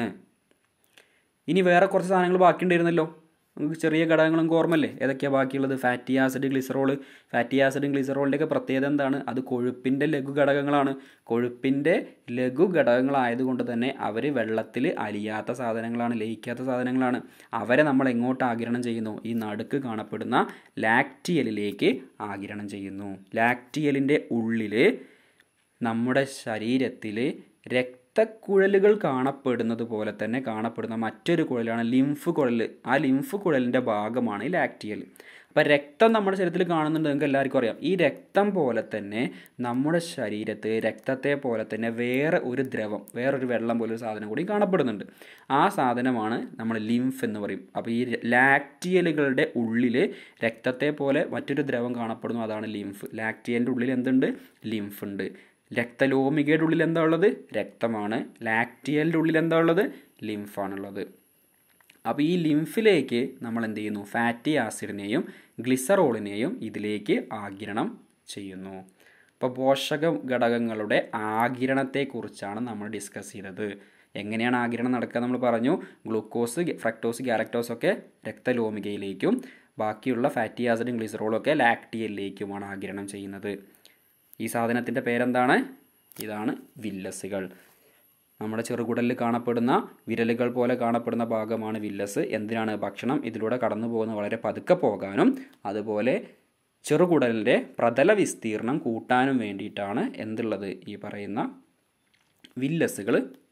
ഇനി വേറെ കുറച്ച് സാധനങ്ങൾ ബാക്കിയുണ്ടായിരുന്നല്ലോ നമുക്ക് ചെറിയ ഘടകങ്ങളും ഓർമ്മല്ലേ ഏതൊക്കെയാണ് ബാക്കിയുള്ളത് ഫാറ്റി ആസിഡ് ഗ്ലിസറോൾ ഫാറ്റി ആസിഡും ഗ്ലിസറോളിൻ്റെയൊക്കെ പ്രത്യേകത എന്താണ് അത് കൊഴുപ്പിൻ്റെ ലഘു ഘടകങ്ങളാണ് കൊഴുപ്പിൻ്റെ ലഘു ഘടകങ്ങളായതുകൊണ്ട് തന്നെ അവർ വെള്ളത്തിൽ അലിയാത്ത സാധനങ്ങളാണ് ലയിക്കാത്ത സാധനങ്ങളാണ് അവരെ നമ്മൾ എങ്ങോട്ട് ആഗിരണം ചെയ്യുന്നു ഈ നടുക്ക് കാണപ്പെടുന്ന ലാക്റ്റിയലിലേക്ക് ആഗിരണം ചെയ്യുന്നു ലാക്റ്റിയലിൻ്റെ ഉള്ളിൽ നമ്മുടെ ശരീരത്തിൽ രക്തക്കുഴലുകൾ കാണപ്പെടുന്നത് പോലെ തന്നെ കാണപ്പെടുന്ന മറ്റൊരു കുഴലാണ് ലിംഫ് കുഴൽ ആ ലിംഫ് കുഴലിൻ്റെ ഭാഗമാണ് ഈ ലാക്റ്റിയൽ അപ്പോൾ രക്തം നമ്മുടെ ശരീരത്തിൽ കാണുന്നുണ്ട് നിങ്ങൾക്ക് എല്ലാവർക്കും അറിയാം ഈ രക്തം പോലെ തന്നെ നമ്മുടെ ശരീരത്ത് രക്തത്തെ പോലെ തന്നെ വേറെ ഒരു ദ്രവം വേറൊരു വെള്ളം പോലെ ഒരു സാധനം കൂടി കാണപ്പെടുന്നുണ്ട് ആ സാധനമാണ് നമ്മൾ ലിംഫ് എന്ന് പറയും അപ്പോൾ ഈ ലാക്റ്റിയലുകളുടെ ഉള്ളിൽ രക്തത്തെ പോലെ മറ്റൊരു ദ്രവം കാണപ്പെടുന്നു അതാണ് ലിംഫ് ലാക്റ്റിയലിൻ്റെ ഉള്ളിൽ എന്തുണ്ട് ലിംഫ് ഉണ്ട് രക്തലോമികയുടെ ഉള്ളിൽ എന്താ ഉള്ളത് രക്തമാണ് ലാക്റ്റിയലിൻ്റെ ഉള്ളിൽ എന്താ ഉള്ളത് ലിംഫാണുള്ളത് അപ്പോൾ ഈ ലിംഫിലേക്ക് നമ്മൾ എന്ത് ചെയ്യുന്നു ഫാറ്റി ആസിഡിനെയും ഗ്ലിസറോളിനെയും ഇതിലേക്ക് ആഗിരണം ചെയ്യുന്നു അപ്പോൾ പോഷക ഘടകങ്ങളുടെ ആഗിരണത്തെക്കുറിച്ചാണ് നമ്മൾ ഡിസ്കസ് ചെയ്തത് എങ്ങനെയാണ് ആഗിരണം നടക്കുക നമ്മൾ പറഞ്ഞു ഗ്ലൂക്കോസ് ഫ്രക്ടോസ് ഗാലക്ടോസ് ഒക്കെ രക്തലോമികയിലേക്കും ബാക്കിയുള്ള ഫാറ്റി ആസിഡും ഗ്ലിസറോളും ഒക്കെ ലാക്റ്റിയലിലേക്കുമാണ് ആഗിരണം ചെയ്യുന്നത് ഈ സാധനത്തിൻ്റെ പേരെന്താണ് ഇതാണ് വില്ലസുകൾ നമ്മുടെ ചെറുകുടലിൽ കാണപ്പെടുന്ന വിരലുകൾ പോലെ കാണപ്പെടുന്ന ഭാഗമാണ് വില്ലസ് എന്തിനാണ് ഭക്ഷണം ഇതിലൂടെ കടന്നു പോകുന്ന വളരെ പതുക്കെ പോകാനും അതുപോലെ ചെറുകുടലിൻ്റെ പ്രതല വിസ്തീർണം കൂട്ടാനും വേണ്ടിയിട്ടാണ് എന്തുള്ളത് ഈ പറയുന്ന വില്ലസുകൾ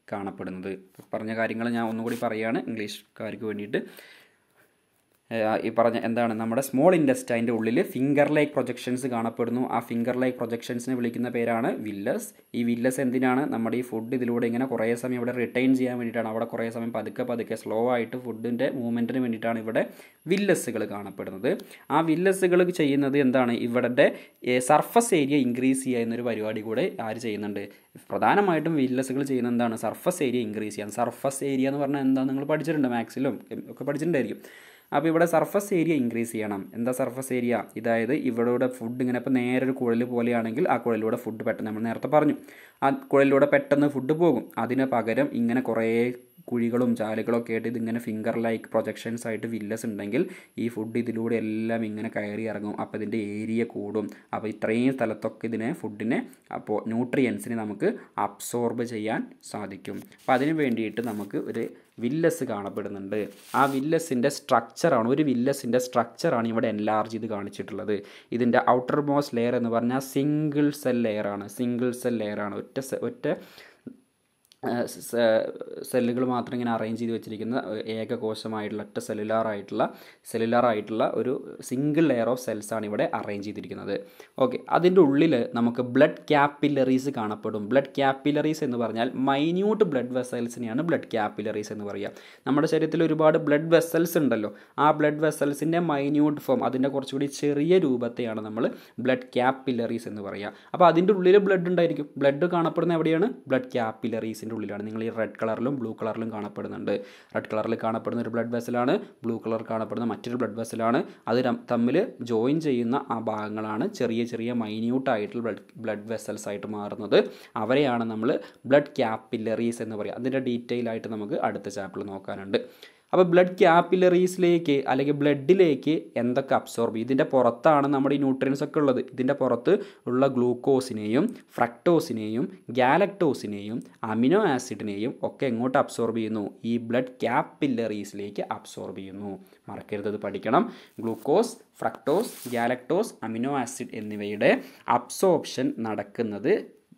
കാണപ്പെടുന്നത് പറഞ്ഞ കാര്യങ്ങൾ ഞാൻ ഒന്നുകൂടി പറയുകയാണ് ഇംഗ്ലീഷ്കാർക്ക് വേണ്ടിയിട്ട് ഏഹ് ഈ പറഞ്ഞ എന്താണ് നമ്മുടെ സ്മോൾ ഇൻഡസ്റ്റൈൻ്റെ ഉള്ളിൽ ഫിംഗർ ലൈക്ക് പ്രൊജക്ഷൻസ് കാണപ്പെടുന്നു ആ ഫിംഗർ ലൈക്ക് പ്രൊജക്ഷൻസിനെ വിളിക്കുന്ന പേരാണ് വില്ലസ് ഈ വില്ലസ് എന്തിനാണ് നമ്മുടെ ഈ ഫുഡ് ഇതിലൂടെ ഇങ്ങനെ കുറേ സമയം ഇവിടെ റിട്ടൈൻ ചെയ്യാൻ വേണ്ടിയിട്ടാണ് അവിടെ കുറേ സമയം പതുക്കെ പതുക്കെ സ്ലോ ആയിട്ട് ഫുഡിൻ്റെ മൂവ്മെൻറ്റിന് വേണ്ടിയിട്ടാണ് ഇവിടെ വില്ലസുകൾ കാണപ്പെടുന്നത് ആ വില്ലസുകൾ ചെയ്യുന്നത് എന്താണ് ഇവിടുത്തെ സർഫസ് ഏരിയ ഇൻക്രീസ് ചെയ്യുക എന്നൊരു പരിപാടി കൂടെ ആര് ചെയ്യുന്നുണ്ട് പ്രധാനമായിട്ടും വില്ലസുകൾ ചെയ്യുന്നത് എന്താണ് സർഫസ് ഏരിയ ഇൻക്രീസ് ചെയ്യാൻ സർഫസ് ഏരിയ എന്ന് പറഞ്ഞാൽ എന്താ നിങ്ങൾ പഠിച്ചിട്ടുണ്ട് മാത്സിലും ഒക്കെ പഠിച്ചിട്ടുണ്ടായിരിക്കും അപ്പോൾ ഇവിടെ സർഫസ് ഏരിയ ഇൻക്രീസ് ചെയ്യണം എന്താ സർഫസ് ഏരിയ ഇതായത് ഇവിടെ ഫുഡ് ഇങ്ങനെ ഇപ്പോൾ നേരെ ഒരു കുഴൽ പോലെയാണെങ്കിൽ ആ കുഴലിലൂടെ ഫുഡ് പെട്ടെന്ന് നമ്മൾ നേരത്തെ പറഞ്ഞു ആ കുഴലിലൂടെ പെട്ടെന്ന് ഫുഡ് പോകും അതിന് പകരം ഇങ്ങനെ കുറേ കുഴികളും ചാലുകളൊക്കെ ആയിട്ട് ഇതിങ്ങനെ ഫിംഗർ ലൈക്ക് പ്രൊജക്ഷൻസ് ആയിട്ട് വില്ലസ് ഉണ്ടെങ്കിൽ ഈ ഫുഡ് ഇതിലൂടെ എല്ലാം ഇങ്ങനെ കയറി ഇറങ്ങും അപ്പോൾ ഇതിൻ്റെ ഏരിയ കൂടും അപ്പോൾ ഇത്രയും സ്ഥലത്തൊക്കെ ഇതിനെ ഫുഡിനെ അപ്പോൾ ന്യൂട്രിയൻസിനെ നമുക്ക് അബ്സോർബ് ചെയ്യാൻ സാധിക്കും അപ്പോൾ അതിന് വേണ്ടിയിട്ട് നമുക്ക് ഒരു വില്ലസ് കാണപ്പെടുന്നുണ്ട് ആ വില്ലസിൻ്റെ സ്ട്രക്ചറാണ് ഒരു വില്ലസിൻ്റെ സ്ട്രക്ചറാണ് ഇവിടെ എൻലാർജ് ചെയ്ത് കാണിച്ചിട്ടുള്ളത് ഇതിൻ്റെ ഔട്ടർ മോസ്റ്റ് ലെയർ എന്ന് പറഞ്ഞാൽ സിംഗിൾ സെൽ ലെയറാണ് സിംഗിൾ സെൽ ലെയറാണ് ഒറ്റ സെ- ഒറ്റ സെല്ലുകൾ മാത്രം ഇങ്ങനെ അറേഞ്ച് ചെയ്ത് വെച്ചിരിക്കുന്ന ഏകകോശമായിട്ടുള്ള ഒറ്റ സെല്ലുലാർ ആയിട്ടുള്ള സെല്ലുലാർ ആയിട്ടുള്ള ഒരു സിംഗിൾ ലെയർ ഓഫ് സെൽസ് ആണ് ഇവിടെ അറേഞ്ച് ചെയ്തിരിക്കുന്നത് ഓക്കെ അതിൻ്റെ ഉള്ളിൽ നമുക്ക് ബ്ലഡ് ക്യാപ്പിലറീസ് കാണപ്പെടും ബ്ലഡ് ക്യാപ്പിലറീസ് എന്ന് പറഞ്ഞാൽ മൈന്യൂട്ട് ബ്ലഡ് വെസൽസിനെയാണ് ബ്ലഡ് ക്യാപ്പിലറീസ് എന്ന് പറയുക നമ്മുടെ ശരീരത്തിൽ ഒരുപാട് ബ്ലഡ് വെസൽസ് ഉണ്ടല്ലോ ആ ബ്ലഡ് വെസൽസിൻ്റെ മൈന്യൂട്ട് ഫോം അതിൻ്റെ കുറച്ചുകൂടി ചെറിയ രൂപത്തെയാണ് നമ്മൾ ബ്ലഡ് ക്യാപ്പിലറീസ് എന്ന് പറയുക അപ്പോൾ അതിൻ്റെ ഉള്ളിൽ ബ്ലഡ് ഉണ്ടായിരിക്കും ബ്ലഡ് കാണപ്പെടുന്ന എവിടെയാണ് ബ്ലഡ് ക്യാപ്പിലറീസിൻ്റെ ഉള്ളിലാണ് നിങ്ങൾ ഈ റെഡ് കളറിലും ബ്ലൂ കളറിലും കാണപ്പെടുന്നുണ്ട് റെഡ് കളറിൽ കാണപ്പെടുന്ന ഒരു ബ്ലഡ് വെസലാണ് ബ്ലൂ കളർ കാണപ്പെടുന്ന മറ്റൊരു ബ്ലഡ് വെസലാണ് അത് രം- തമ്മിൽ ജോയിൻ ചെയ്യുന്ന ആ ഭാഗങ്ങളാണ് ചെറിയ ചെറിയ മൈന്യൂട്ട് ആയിട്ടുള്ള ബ്ലഡ് ബ്ലഡ് വെസൽസ് ആയിട്ട് മാറുന്നത് അവരെയാണ് നമ്മൾ ബ്ലഡ് ക്യാപ്പിലറീസ് എന്ന് പറയുക അതിൻ്റെ ഡീറ്റെയിൽ ആയിട്ട് നമുക്ക് അടുത്ത ചാപ്റ്ററിൽ നോക്കാനുണ്ട് അപ്പോൾ ബ്ലഡ് ക്യാപ്പിലറീസിലേക്ക് അല്ലെങ്കിൽ ബ്ലഡിലേക്ക് എന്തൊക്കെ അബ്സോർബ് ചെയ്യും ഇതിൻ്റെ പുറത്താണ് നമ്മുടെ ഈ ന്യൂട്രിയൻസ് ഒക്കെ ഉള്ളത് ഇതിൻ്റെ പുറത്ത് ഉള്ള ഗ്ലൂക്കോസിനെയും ഫ്രക്ടോസിനെയും ഗാലക്ടോസിനെയും അമിനോ ആസിഡിനെയും ഒക്കെ എങ്ങോട്ട് അബ്സോർബ് ചെയ്യുന്നു ഈ ബ്ലഡ് ക്യാപ്പിലറീസിലേക്ക് അബ്സോർബ് ചെയ്യുന്നു മറക്കരുത് ഇത് പഠിക്കണം glucose fructose galactose amino acid എന്നിവയുടെ അബ്സോർപ്ഷൻ നടക്കുന്നത്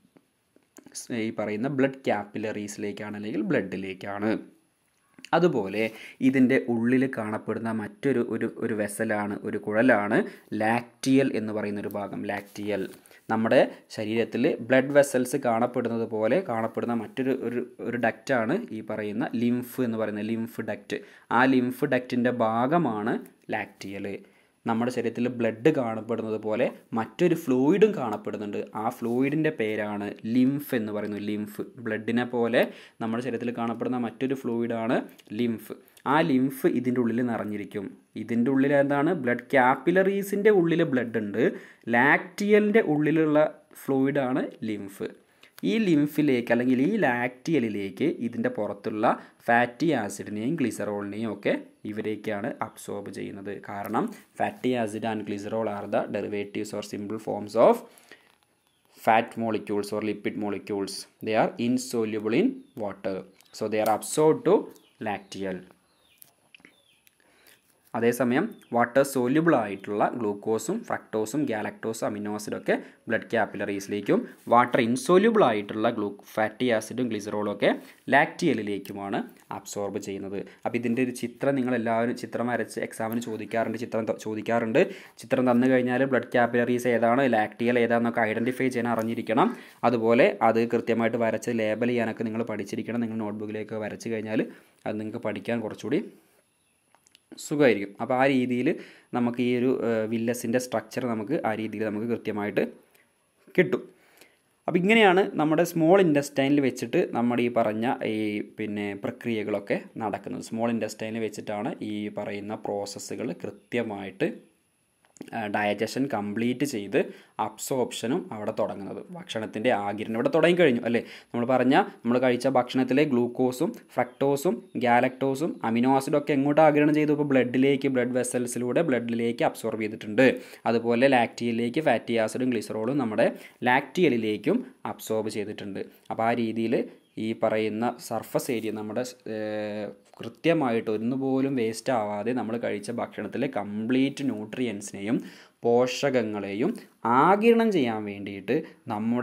ഈ പറയുന്ന ബ്ലഡ് ക്യാപ്പിലറീസിലേക്കാണ് അല്ലെങ്കിൽ ബ്ലഡിലേക്കാണ് അതുപോലെ ഇതിൻ്റെ ഉള്ളിൽ കാണപ്പെടുന്ന മറ്റൊരു ഒരു ഒരു വെസലാണ് ഒരു കുഴലാണ് ലാക്റ്റിയൽ എന്ന് പറയുന്ന ഒരു ഭാഗം ലാക്റ്റിയൽ നമ്മുടെ ശരീരത്തിൽ ബ്ലഡ് വെസൽസ് കാണപ്പെടുന്നത് പോലെ കാണപ്പെടുന്ന മറ്റൊരു ഒരു ഒരു ഡക്റ്റാണ് ഈ പറയുന്ന ലിംഫ് എന്ന് പറയുന്ന ലിംഫ് ഡക്റ്റ് ആ ലിംഫ് ഡക്റ്റിൻ്റെ ഭാഗമാണ് ലാക്റ്റിയൽ നമ്മുടെ ശരീരത്തിൽ ബ്ലഡ് കാണപ്പെടുന്നത് പോലെ മറ്റൊരു ഫ്ലൂയിഡും കാണപ്പെടുന്നുണ്ട് ആ ഫ്ലൂയിഡിൻ്റെ പേരാണ് ലിംഫ് എന്ന് പറയുന്നത് ലിംഫ് ബ്ലഡിനെ പോലെ നമ്മുടെ ശരീരത്തിൽ കാണപ്പെടുന്ന മറ്റൊരു ഫ്ലൂയിഡാണ് ലിംഫ് ആ ലിംഫ് ഇതിൻ്റെ ഉള്ളിൽ നിറഞ്ഞിരിക്കും ഇതിൻ്റെ ഉള്ളിൽ എന്താണ് ബ്ലഡ് ക്യാപ്പിലറീസിൻ്റെ ഉള്ളിൽ ബ്ലഡ് ഉണ്ട് ലാക്റ്റിയലിൻ്റെ ഉള്ളിലുള്ള ഫ്ലൂയിഡാണ് ലിംഫ് ഈ ലിംഫിലേക്ക് അല്ലെങ്കിൽ ഈ ലാക്റ്റിയലിലേക്ക് ഇതിൻ്റെ പുറത്തുള്ള ഫാറ്റി ആസിഡിനെയും ഗ്ലിസറോളിനെയും ഒക്കെ ഇവരേക്കാണ് അബ്സോർബ് ചെയ്യുന്നത് കാരണം fatty acid and glycerol are the derivatives or simple forms of fat molecules or lipid molecules they are insoluble in water so they are absorbed to lacteal അതേസമയം വാട്ടർ സോല്യുബിൾ ആയിട്ടുള്ള ഗ്ലൂക്കോസും ഫ്രക്ടോസും ഗാലക്ടോസും amino ആസിഡും ഒക്കെ blood ക്യാപ്പിലറീസിലേക്കും water ഇൻസോല്യുബിൾ ആയിട്ടുള്ള glue fatty ആസിഡും ഗ്ലിസറോളും ഒക്കെ ലാക്റ്റിയലിലേക്കുമാണ് absorb ചെയ്യുന്നത് അപ്പോൾ ഇതിൻ്റെ ഒരു ചിത്രം നിങ്ങൾ എല്ലാവരും ചിത്രം വരച്ച് എക്സാമിന് ചോദിക്കാറുണ്ട് ചിത്രം ത- ചോദിക്കാറുണ്ട് ചിത്രം തന്നു കഴിഞ്ഞാൽ ബ്ലഡ് ക്യാപ്പിലറീസ് ഏതാണ് ലാക്റ്റിയൽ ഏതാണെന്നൊക്കെ ഐഡൻറ്റിഫൈ ചെയ്യാൻ അറിഞ്ഞിരിക്കണം അതുപോലെ അത് കൃത്യമായിട്ട് വരച്ച് ലേബൽ ചെയ്യാനൊക്കെ നിങ്ങൾ പഠിച്ചിരിക്കണം നിങ്ങൾ നോട്ട്ബുക്കിലേക്ക് വരച്ച് കഴിഞ്ഞാൽ അത് നിങ്ങൾക്ക് പഠിക്കാൻ കുറച്ചുകൂടി സുഖമായിരിക്കും അപ്പോൾ ആ രീതിയിൽ നമുക്ക് ഈ ഒരു വില്ലസിൻ്റെ സ്ട്രക്ചർ നമുക്ക് ആ രീതിയിൽ നമുക്ക് കൃത്യമായിട്ട് കിട്ടും അപ്പോൾ ഇങ്ങനെയാണ് നമ്മുടെ സ്മോൾ ഇൻഡസ്റ്റൈനിൽ വെച്ചിട്ട് നമ്മുടെ ഈ പറഞ്ഞ ഈ പിന്നെ പ്രക്രിയകളൊക്കെ നടക്കുന്നത് സ്മോൾ ഇൻഡസ്റ്റൈനിൽ വെച്ചിട്ടാണ് ഈ പറയുന്ന പ്രോസസ്സുകൾ കൃത്യമായിട്ട് ഡയജഷൻ കംപ്ലീറ്റ് ചെയ്ത് അബ്സോർപ്ഷനും അവിടെ തുടങ്ങുന്നത് ഭക്ഷണത്തിൻ്റെ ആകിരണം ഇവിടെ തുടങ്ങിക്കഴിഞ്ഞു അല്ലേ നമ്മൾ പറഞ്ഞ നമ്മൾ കഴിച്ച ഭക്ഷണത്തിലെ ഗ്ലൂക്കോസും ഫ്രക്ടോസും ഗാലക്ടോസും അമിനോ ആസിഡും ഒക്കെ എങ്ങോട്ട് ആകിരണം ചെയ്തു ഇപ്പോൾ ബ്ലഡിലേക്ക് ബ്ലഡ് വെസൽസിലൂടെ ബ്ലഡിലേക്ക് അബ്സോർബ് ചെയ്തിട്ടുണ്ട് അതുപോലെ ലാക്റ്റിയലിലേക്ക് ഫാറ്റി ആസിഡും ഗ്ലിസറോളും നമ്മുടെ ലാക്റ്റിയലിലേക്കും അബ്സോർബ് ചെയ്തിട്ടുണ്ട് അപ്പോൾ ആ രീതിയിൽ ഈ പറയുന്ന സർഫസ് ഏരിയ നമ്മുടെ ഏർ, കൃത്യമായിട്ട് ഒന്നുപോലും വേസ്റ്റ് ആവാതെ നമ്മൾ കഴിച്ച ഭക്ഷണത്തിലെ കംപ്ലീറ്റ് ന്യൂട്രിയൻസിനെയും പോഷകങ്ങളെയും ആകിരണം ചെയ്യാൻ വേണ്ടിയിട്ട് നമ്മുടെ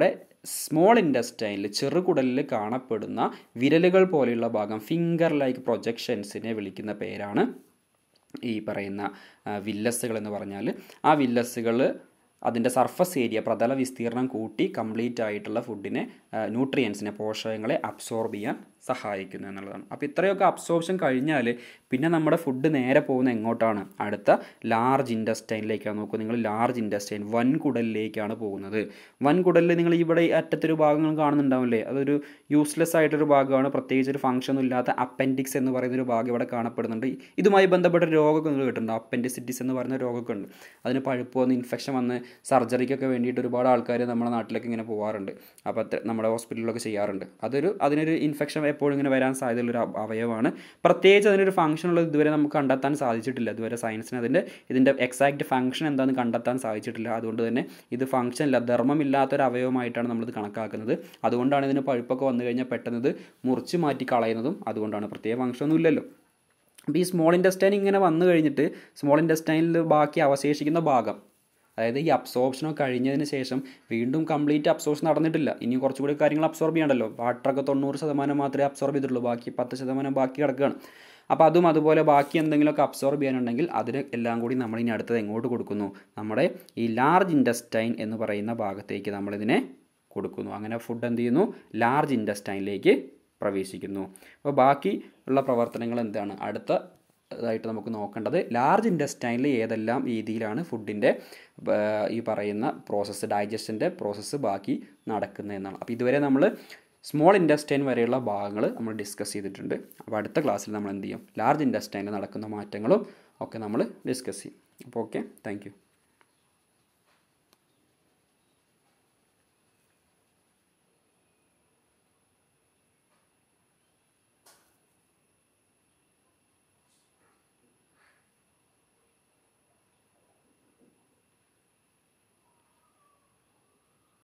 സ്മോൾ ഇൻഡസ്റ്റൈനിൽ ചെറുകുടലിൽ കാണപ്പെടുന്ന വിരലുകൾ പോലെയുള്ള ഭാഗം ഫിംഗർ ലൈക്ക് പ്രൊജക്ഷൻസിനെ വിളിക്കുന്ന പേരാണ് ഈ പറയുന്ന വില്ലസുകൾ എന്ന് പറഞ്ഞാൽ ആ വില്ലസുകൾ അതിൻ്റെ സർഫസ് ഏരിയ പ്രതല വിസ്തീർണം കൂട്ടി കംപ്ലീറ്റ് ആയിട്ടുള്ള ഫുഡിനെ ന്യൂട്രിയൻസിനെ പോഷകങ്ങളെ അബ്സോർബ് ചെയ്യാൻ സഹായിക്കുന്നു എന്നുള്ളതാണ് അപ്പോൾ ഇത്രയൊക്കെ അബ്സോർപ്ഷൻ കഴിഞ്ഞാൽ പിന്നെ നമ്മുടെ ഫുഡ് നേരെ പോകുന്ന എങ്ങോട്ടാണ് അടുത്ത ലാർജ് ഇൻഡസ്റ്റൈനിലേക്കാണ് നോക്കുക നിങ്ങൾ ലാർജ് ഇൻഡസ്റ്റൈൻ വൻകുടലിലേക്കാണ് പോകുന്നത് വൻകുടലിൽ നിങ്ങൾ ഇവിടെ ഈ അറ്റത്തൊരു ഭാഗങ്ങൾ കാണുന്നുണ്ടാവില്ലേ അതൊരു യൂസ്ലെസ് ആയിട്ടൊരു ഭാഗമാണ് പ്രത്യേകിച്ച് ഒരു ഫംഗ്ഷൻ ഒന്നും ഇല്ലാത്ത അപ്പൻഡിക്സ് എന്ന് പറയുന്ന ഒരു ഭാഗം ഇവിടെ കാണപ്പെടുന്നുണ്ട് ഇതുമായി ബന്ധപ്പെട്ട രോഗമൊക്കെ നിങ്ങൾ കേട്ടിട്ടുണ്ട് അപ്പൻഡിസിറ്റിസ് എന്ന് പറയുന്ന രോഗമൊക്കെ ഉണ്ട് അതിന് പഴുപ്പ് വന്ന് ഇൻഫെക്ഷൻ വന്ന് സർജറിക്കൊക്കെ വേണ്ടിയിട്ട് ഒരുപാട് ആൾക്കാർ നമ്മുടെ നാട്ടിലൊക്കെ ഇങ്ങനെ പോകാറുണ്ട് അപ്പോൾ അത്ര നമ്മുടെ ഹോസ്പിറ്റലിലൊക്കെ ചെയ്യാറുണ്ട് അതൊരു അതിനൊരു ഇൻഫെക്ഷൻ എപ്പോഴും ഇങ്ങനെ വരാൻ സാധ്യതയുള്ളൊരു അവയവമാണ് പ്രത്യേകിച്ച് അതിനൊരു ഫംഗ്ഷൻ ഉള്ളത് ഇതുവരെ നമുക്ക് കണ്ടെത്താൻ സാധിച്ചിട്ടില്ല ഇതുവരെ സയൻസിന് അതിൻ്റെ ഇതിൻ്റെ എക്സാക്റ്റ് ഫംഗ്ഷൻ എന്താണെന്ന് കണ്ടെത്താൻ സാധിച്ചിട്ടില്ല അതുകൊണ്ട് തന്നെ ഇത് ഫംഗ്ഷൻ ഇല്ല ധർമ്മമില്ലാത്തൊരു അവയവമായിട്ടാണ് നമ്മളിത് കണക്കാക്കുന്നത് അതുകൊണ്ടാണ് ഇതിന് പഴുപ്പൊക്കെ വന്നു കഴിഞ്ഞാൽ പെട്ടെന്ന് ഇത് മുറിച്ച് മാറ്റി കളയുന്നതും അതുകൊണ്ടാണ് പ്രത്യേക ഫംഗ്ഷൻ ഒന്നും ഇല്ലല്ലോ അപ്പോൾ ഈ സ്മോൾ ഇൻഡസ്റ്റൈൻ ഇങ്ങനെ വന്നു കഴിഞ്ഞിട്ട് സ്മോൾ ഇൻഡസ്റ്റൈനിൽ ബാക്കി അവശേഷിക്കുന്ന ഭാഗം അതായത് ഈ അബ്സോർപ്ഷനൊക്കെ കഴിഞ്ഞതിന് ശേഷം വീണ്ടും കംപ്ലീറ്റ് അബ്സോർപ്ഷൻ നടന്നിട്ടില്ല ഇനി കുറച്ചുകൂടി കാര്യങ്ങൾ അബ്സോർബ് ചെയ്യണ്ടല്ലോ വാട്ടറൊക്കെ തൊണ്ണൂറ് ശതമാനം മാത്രമേ അബ്സോർബ് ചെയ്തിട്ടുള്ളൂ ബാക്കി പത്ത് ശതമാനം ബാക്കി കിടക്കുകയാണ് അപ്പോൾ അതും അതുപോലെ ബാക്കി എന്തെങ്കിലുമൊക്കെ അബ്സോർബ് ചെയ്യാനുണ്ടെങ്കിൽ അതിന് എല്ലാം കൂടി നമ്മൾ ഇനി അടുത്തത് എങ്ങോട്ട് കൊടുക്കുന്നു നമ്മുടെ ഈ ലാർജ് ഇൻഡസ്റ്റൈൻ എന്ന് പറയുന്ന ഭാഗത്തേക്ക് നമ്മളിതിനെ കൊടുക്കുന്നു അങ്ങനെ ഫുഡ് എന്ത് ചെയ്യുന്നു ലാർജ് ഇൻഡസ്റ്റൈനിലേക്ക് പ്രവേശിക്കുന്നു അപ്പോൾ ബാക്കി ഉള്ള പ്രവർത്തനങ്ങൾ എന്താണ് അടുത്ത ഇതായിട്ട് നമുക്ക് നോക്കേണ്ടത് ലാർജ് ഇൻഡസ്റ്റൈനിൽ ഏതെല്ലാം രീതിയിലാണ് ഫുഡിൻ്റെ ഈ പറയുന്ന പ്രോസസ്സ് ഡൈജഷൻ്റെ പ്രോസസ്സ് ബാക്കി നടക്കുന്നത് എന്നാണ് അപ്പോൾ ഇതുവരെ നമ്മൾ സ്മോൾ ഇൻഡസ്റ്റൈൻ വരെയുള്ള ഭാഗങ്ങൾ നമ്മൾ ഡിസ്കസ് ചെയ്തിട്ടുണ്ട് അപ്പോൾ അടുത്ത ക്ലാസ്സിൽ നമ്മൾ എന്ത് ചെയ്യും ലാർജ് ഇൻഡസ്റ്റൈനിൽ നടക്കുന്ന മാറ്റങ്ങളും ഒക്കെ നമ്മൾ ഡിസ്കസ് ചെയ്യും അപ്പോൾ ഓക്കെ താങ്ക്